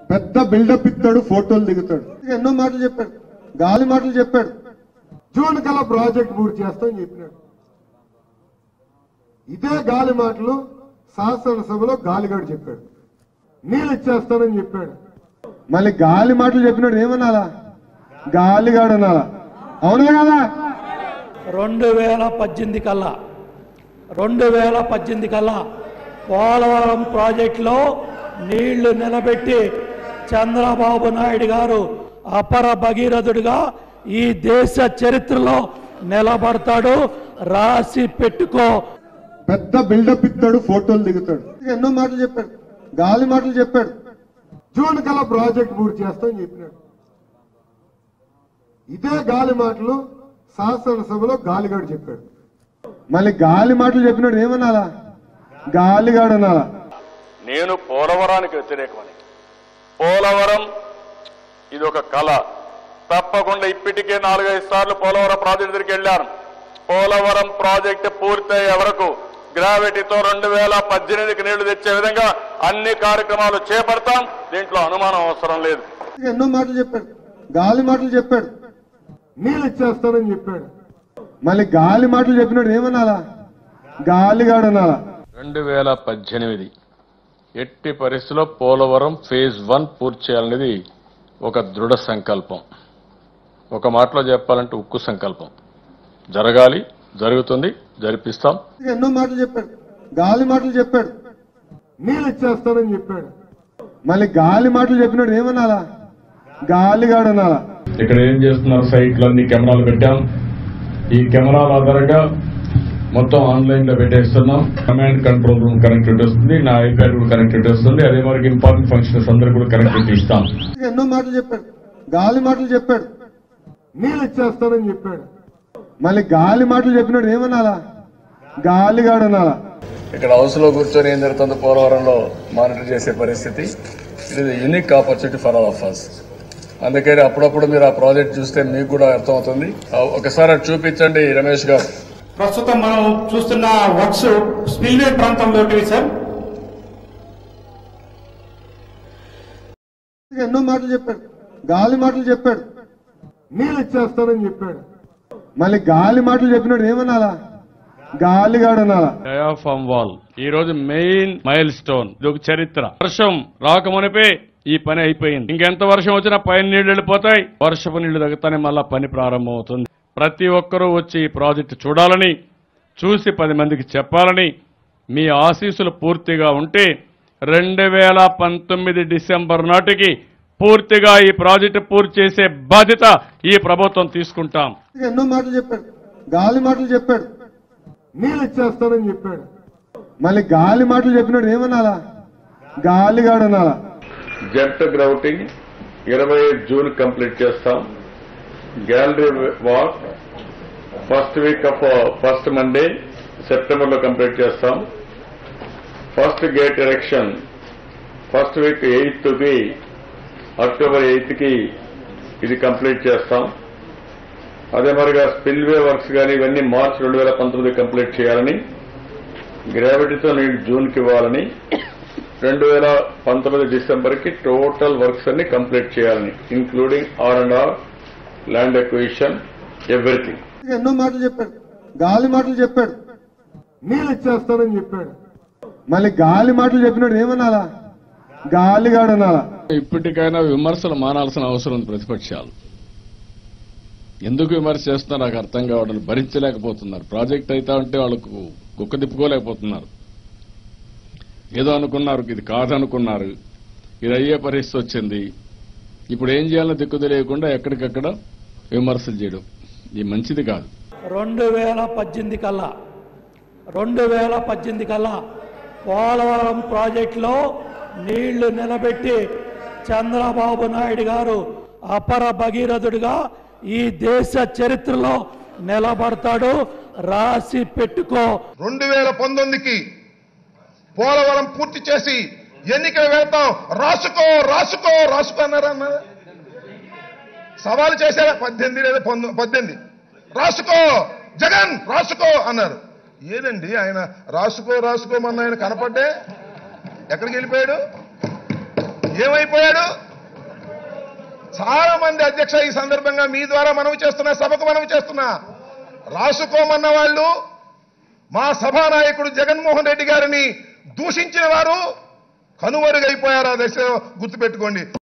పెద్ద బిల్డప్ ఇస్తాడు ఫోటోలు దిగుతాడు ఎన్నో మాటలు చెప్పాడు గాలి మాటలు చెప్పాడు జూన్ కల్లా ప్రాజెక్ట్ పూర్తి చేస్తామని చెప్పినాడు ఇదే గాలి మాటలు శాసనసభలో గాలిగాడు చెప్పాడు నీళ్ళు ఇచ్చేస్తానని చెప్పాడు మళ్ళీ గాలి మాటలు చెప్పినాడు ఏమనాలా గాలిగాడు అనాలా అవునా కదా రెండు వేల పద్దెనిమిది కల్లా రెండు వేల పద్దెనిమిది కల్లా పోలవరం ప్రాజెక్టులో నీళ్లు నిలబెట్టి చంద్రబాబు నాయుడు గారు అపర భగీరథుడిగా ఈ దేశ చరిత్రలో నిలబడతాడు రాసి పెట్టుకో పెద్ద బిల్డప్ ఇస్తాడు ఫోటోలు దిగుతాడు ఎన్నో మాటలు చెప్పాడు గాలి మాటలు చెప్పాడు జూన్ కల్లా ప్రాజెక్ట్ పూర్తి చేస్తామని చెప్పినాడు ఇదే గాలి మాటలు శాసనసభలో గాలిగాడు చెప్పాడు మళ్ళీ గాలి మాటలు చెప్పినాడు ఏమనాలా గాలిగాడు అనాలా నేను పోలవరానికి వ్యతిరేకమని పోలవరం ఇది ఒక కళ తప్పకుండా ఇప్పటికే నాలుగైదు సార్లు పోలవరం ప్రాజెక్టు దగ్గరికి వెళ్ళాను పోలవరం ప్రాజెక్టు పూర్తయ్యే వరకు గ్రావిటీతో రెండు వేల పద్దెనిమిదికి నీళ్లు తెచ్చే విధంగా అన్ని కార్యక్రమాలు చేపడతాం దీంట్లో అనుమానం అవసరం లేదు ఎన్నో మాటలు చెప్పాడు గాలి మాటలు చెప్పాడు నీళ్ళు ఇచ్చేస్తానని చెప్పాడు మళ్ళీ గాలి మాటలు చెప్పినాడు ఏమనాలా గాలిగాడు అనాలా రెండు వేల పద్దెనిమిది ఎట్టి పరిస్థితిలో పోలవరం ఫేజ్ వన్ పూర్తి చేయాలనేది ఒక దృఢ సంకల్పం ఒక మాటలో చెప్పాలంటే ఉక్కు సంకల్పం జరగాలి జరుగుతుంది జరిపిస్తాం ఎన్నో మాటలు చెప్పాడు గాలి మాటలు చెప్పాడు నీళ్ళు ఇచ్చేస్తానని చెప్పాడు మళ్ళీ గాలి మాటలు చెప్పినాడు ఏమనాలా గాలిగాడు అనాలా ఇక్కడ ఏం చేస్తున్నారు సైట్లు అన్ని కెమెరాలు పెట్టాం ఈ కెమెరాల ఆధారంగా మొత్తం ఆన్లైన్ లో పెట్టేస్తున్నాం కమాండ్ కంట్రోల్ రూమ్ కనెక్టివిటీ వస్తుంది నా ఐప్యాడ్ కూడా కనెక్టివిటీ వస్తుంది అదే మరి ఇంపార్టెంట్ ఫంక్షన్స్ అందరూ కూడా కనెక్టివిటీ ఇస్తాం ఎన్నో మాటలు చెప్పాడు గాలి మాటలు చెప్పాడు నీళ్ళు ఇచ్చేస్తానని చెప్పాడు మళ్ళీ గాలి మాటలు చెప్పినాడు ఏమనాలా గాలిగాడు అనాలా ఇక్కడ హౌస్ లో కూర్చొని ఏం జరుగుతుందో పోలవరంలో మానిటర్ చేసే పరిస్థితి it is unique opportunity for all of us అందుకని అప్పుడప్పుడు మీరు ఆ ప్రాజెక్ట్ చూస్తే మీకు కూడా అర్థమవుతుంది ఆ, ఒకసారి అది చూపించండి రమేష్ గారు ప్రస్తుతం మనం చూస్తున్న వర్క్స్ స్పిల్వే ప్రాంతంలో సార్ ఎన్నో మాటలు చెప్పాడు గాలి మాటలు చెప్పాడు నీళ్ళు ఇచ్చేస్తానని చెప్పాడు మళ్ళీ గాలి మాటలు చెప్పినాడు ఏమనాలా గాలిగాడు అనాలా డయాఫామ్ వాల్ ఈ రోజు మెయిన్ మైల్ స్టోన్ ఇది ఒక చరిత్ర వర్షం రాకమునిపే ఈ పని అయిపోయింది ఇంకెంత వర్షం వచ్చినా పైన నీళ్లు వెళ్ళిపోతాయి వర్షపు నీళ్లు తగ్గుతానే మళ్ళా పని ప్రారంభం అవుతుంది ప్రతి ఒక్కరూ వచ్చి ఈ ప్రాజెక్టు చూడాలని చూసి పది మందికి చెప్పాలని మీ ఆశీస్సులు పూర్తిగా ఉంటే రెండు వేల పంతొమ్మిది డిసెంబర్ నాటికి పూర్తిగా ఈ ప్రాజెక్టు పూర్తి చేసే బాధ్యత ఈ ప్రభుత్వం తీసుకుంటాం ఎన్నో మాటలు చెప్పాడు గాలి మాటలు చెప్పాడు నీళ్ళు ఇచ్చేస్తానని చెప్పాడు మళ్ళీ గాలి మాటలు చెప్పినాడు ఏమనాలా గాలిగాడు అనాలా జెట్ గ్రౌటింగ్ ఇరవై జూన్ కంప్లీట్ చేస్తాం gallery walk first week of first Monday September లో కంప్లీట్ చేస్తాం first gate election first week eighth కి అక్టోబర్ ఎయిత్ కి ఇది కంప్లీట్ చేస్తాం అదే మరిగా స్పిల్వే వర్క్స్ కానీ ఇవన్నీ మార్చ్ రెండు వేల పంతొమ్మిది కంప్లీట్ చేయాలని గ్రావిటీతో నీళ్ళు జూన్కి ఇవ్వాలని రెండు వేల పంతొమ్మిది డిసెంబర్ కి టోటల్ వర్క్స్ అన్ని కంప్లీట్ చేయాలని including R and R land acquisition everything ఎన్నో మాటలు చెప్పాడు గాలి మాటలు చెప్పాడు నీళ్ళు ఇచ్చేస్తానని చెప్పాడు మళ్ళీ గాలి మాటలు చెప్పినాడు ఏమనాలా గాలిగాడు అనాలా ఇప్పటికైనా విమర్శలు మానాల్సిన అవసరం ఉంది ప్రతిపక్షాలు ఎందుకు విమర్శ చేస్తున్నారు నాకు అర్థం కావడం భరించలేకపోతున్నారు ప్రాజెక్ట్ అయితే ఉంటే వాళ్ళకు కుక్క తిప్పుకోలేకపోతున్నారు ఏదో అనుకున్నారు ఇది కాదనుకున్నారు ఇది అయ్యే పరిస్థితి వచ్చింది ఇప్పుడు ఏం చేయాలో దిక్కు తెలియకుండా ఎక్కడికక్కడ విమర్శలు చేయడం ఇది మంచిది కాదు రెండు వేల పద్దెనిమిది కల్లా రెండు వేల పద్దెనిమిది కల్లా పోలవరం ప్రాజెక్టులో నీళ్లు నిలబెట్టి చంద్రబాబు నాయుడు గారు అపర భగీరథుడిగా ఈ దేశ చరిత్రలో నిలబడతాడు రాసి పెట్టుకో రెండు వేల పంతొమ్మిదికి పోలవరం పూర్తి చేసి ఎన్నికలు వెళ్తాం రాసుకో రాసుకో రాసుకో అన్నారా అన్నారా సవాలు చేశారా పద్దెనిమిది లేదా పంతొ- పద్దెనిమిది రాసుకో జగన్ రాసుకో అన్నారు ఏదండి ఆయన రాసుకో రాసుకోమన్న ఆయన కనపడ్డే ఎక్కడికి వెళ్ళిపోయాడు ఏమైపోయాడు చాలా మంది అధ్యక్ష ఈ సందర్భంగా మీ ద్వారా మనవి చేస్తున్నా సభకు మనవి చేస్తున్నా రాసుకోమన్న వాళ్ళు మా సభానాయకుడు జగన్మోహన్ రెడ్డి గారిని దూషించిన వారు కనుమరుగైపోయారు ఆ దశ గుర్తుపెట్టుకోండి